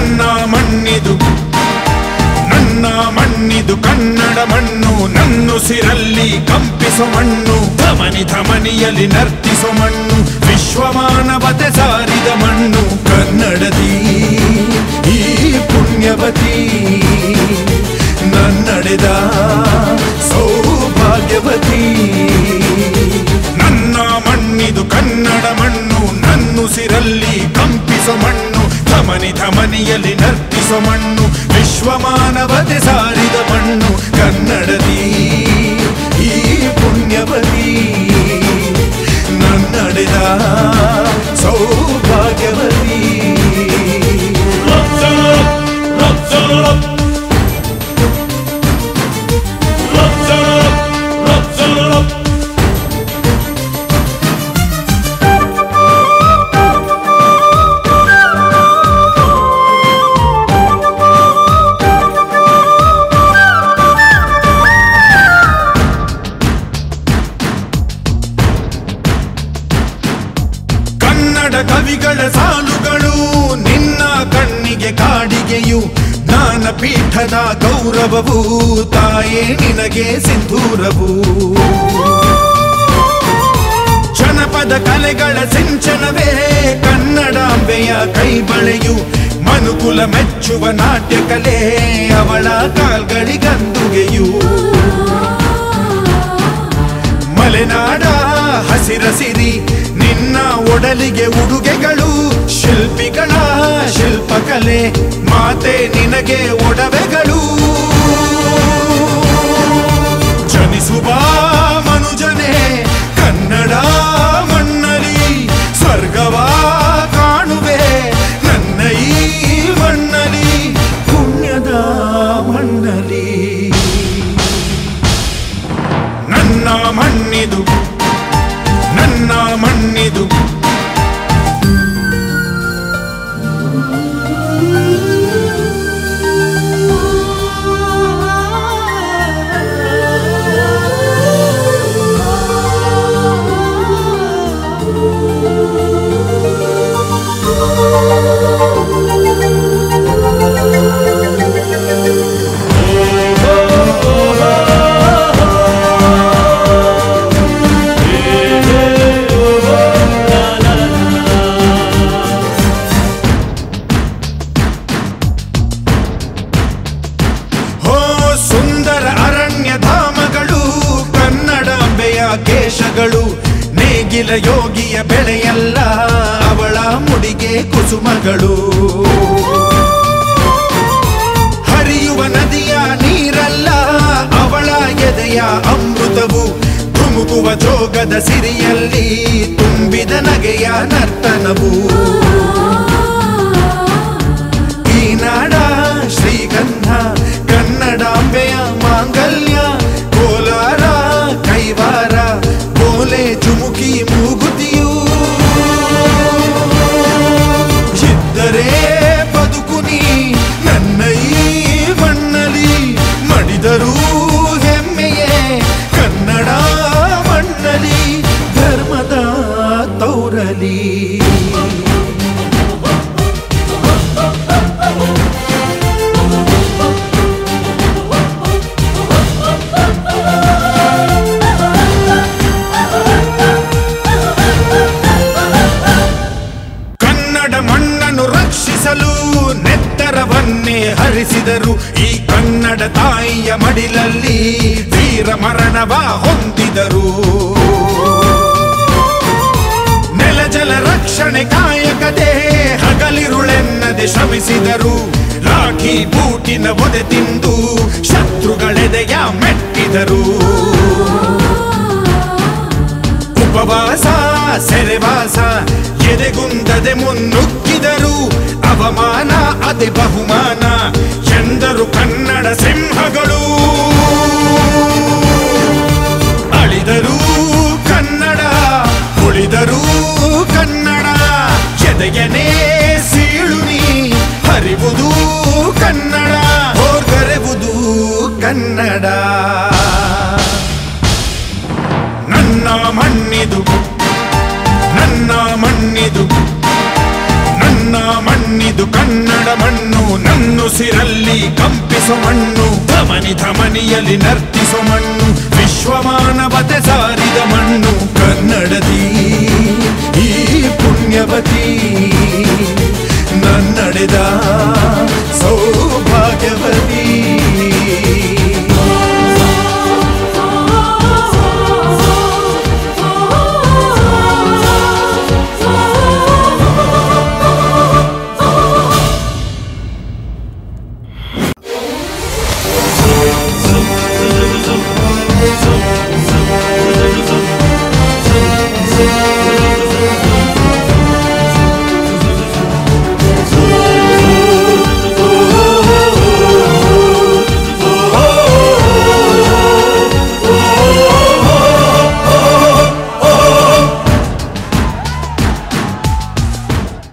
ನನ್ನ ಮಣ್ಣಿದು ನನ್ನ ಮಣ್ಣಿದು ಕನ್ನಡ ಮಣ್ಣು ನನ್ನುಸಿರಲ್ಲಿ ಕಂಪಿಸೋ ಮಣ್ಣು ಧಮನಿ ಧಮನಿಯಲ್ಲಿ ನರ್ತಿಸೋ ಮಣ್ಣು ವಿಶ್ವಮಾನವತೆ ಸಾರಿದ ಮಣ್ಣು ಕನ್ನಡದಿ ಈ ಪುಣ್ಯವತಿ ನನ್ನಡೆದ ಸೌಭಾಗ್ಯವತಿ ನನ್ನ ಮಣ್ಣಿದು ಕನ್ನಡ ಮಣ್ಣು ನನ್ನುಸಿರಲ್ಲಿ ಕಂಪಿಸೋ ಮಣ್ಣು ಧಮನಿ ಧಮನಿಯಲ್ಲಿ ನರ್ತಿಸೋ ಮಣ್ಣು ವಿಶ್ವಮಾನವತೆ ಸಾರಿದ ಮಣ್ಣು ಕನ್ನಡದಿ ಈ ಪುಣ್ಯವತಿ ನನ್ನಡೆದ ಸೌಭಾಗ್ಯವತಿ ಕನ್ನಡ ಕವಿಗಳ ಸಾಲುಗಳು ನಿನ್ನ ಕಣ್ಣಿಗೆ ಕಾಡಿಗೆಯು ಜ್ಞಾನಪೀಠದ ಗೌರವವು ತಾಯೇ ನಿನಗೆ ಸಿಂಧೂರವು ಜನಪದ ಕಲೆಗಳ ಸಿಂಚನವೇ ಕನ್ನಡಾಂಬೆಯ ಕೈಬಳೆಯು ಮನುಕುಲ ಮೆಚ್ಚುವ ನಾಟ್ಯ ಕಲೆ ಅವಳ ಕಾಲ್ಗಳಿಗಂದುಗೆಯು ಮಲೆನಾಡ ಹಸಿರ ಸಿರಿ ನಿನ್ನ ಒಡಲಿಗೆ ಉಡುಗೆಗಳು ಶಿಲ್ಪಿಗಳ ಶಿಲ್ಪಕಲೆ ಮಾತೆ ನಿನಗೆ ಒಡವೆಗಳು ಜನಿಸುವ ಮನುಜನೇ ಕನ್ನಡ ಮಣ್ಣಲಿ ಸ್ವರ್ಗವ ಕಾಣುವೆ ನನ್ನ ಈ ಮಣ್ಣಲಿ ಪುಣ್ಯದ ಮಣ್ಣಲಿ ನನ್ನ ಮಣ್ಣಿದು ನನ್ನ ಮಣ್ಣಿದು ಹೋ ಸುಂದರ ಅರಣ್ಯ ಧಾಮಗಳು ಕನ್ನಡಾಂಬೆಯ ಕೇಶಗಳು ನೇಗಿಲ ಯೋಗಿಯ ಬೆಳೆಯಲ್ಲ ಅವಳ ಮುಡಿಗೆ ಕುಸುಮಗಳು ಹರಿಯುವ ನದಿಯ ನೀರಲ್ಲ ಅವಳ ಎದೆಯ ಅಮೃತವು ಧುಮುಕುವ ಜೋಗದ ಸಿರಿಯಲ್ಲಿ ತುಂಬಿದ ನಗೆಯ ನರ್ತನವು ಈ ನಾಡ ಶ್ರೀಗಂಧ ಕನ್ನಡಾಂಬೆಯ ಮಾಂಗಲ್ಯ ಕೋಲಾರ ಕೈವಾರ ಬೋಲೆ ಚುಮುಕಿ ಮೂಗುತಿಯು ಇದ್ದರೆ ಬದುಕು ನೀ ನನ್ನ ಈ ಮಣ್ಣಲಿ ಮಡಿದರೂ ಹೆಮ್ಮೆಯೇ ಕನ್ನಡ ಮಣ್ಣಲಿ ಧರ್ಮದ ತೌರಲಿ ಕನ್ನಡ ಮಣ್ಣನ್ನು ರಕ್ಷಿಸಲು ನೆತ್ತರವನ್ನೇ ಹರಿಸಿದರು ಈ ಕನ್ನಡ ತಾಯಿಯ ಮಡಿಲಲ್ಲಿ ವೀರ ಮರಣವ ಹೊಂದಿದರು ನೆಲ ಜಲ ರಕ್ಷಣೆ ಕಾಯಕದೆ ಹಗಲಿರುಳೆನ್ನದೆ ಶ್ರಮಿಸಿದರು ಲಾಠಿ ಬೂಟಿನ ಒದೆ ತಿಂದು ಶತ್ರುಗಳೆದೆಯ ಮೆಟ್ಟಿದರು ಉಪವಾಸ ಸೆರೆವಾಸ ಎದೆಗುಂದದೆ ಮುನ್ನುಗ್ಗಿದರು ಅವಮಾನ ಅದೆ ಬಹುಮಾನ ಎಂದರು ಕನ್ನಡ ಸಿಂಹಗಳು ಅಳಿದರು ಕನ್ನಡ ಉಳಿದರು ಕನ್ನಡ ಎದೆಯನೇ ಸೀಳುನಿ ಹರಿವುದು ಕನ್ನಡ ಹೋರ್ಗರೆವುದು ಕನ್ನಡ ನನ್ನ ಮಣ್ಣಿದು ನನ್ನ ಮಣ್ಣಿದು ನನ್ನ ಮಣ್ಣಿದು ಕನ್ನಡ ಮಣ್ಣು ನನ್ನುಸಿರಲ್ಲಿ ಕಂಪಿಸೋ ಮಣ್ಣು ಧಮನಿ ಧಮನಿಯಲ್ಲಿ ನರ್ತಿಸೋ ಮಣ್ಣು ವಿಶ್ವಮಾನವತೆ ಸಾರಿದ ಮಣ್ಣು ಕನ್ನಡದಿ ಈ ಪುಣ್ಯವತಿ ನನ್ನಡೆದ ಸೌಭಾಗ್ಯವತಿ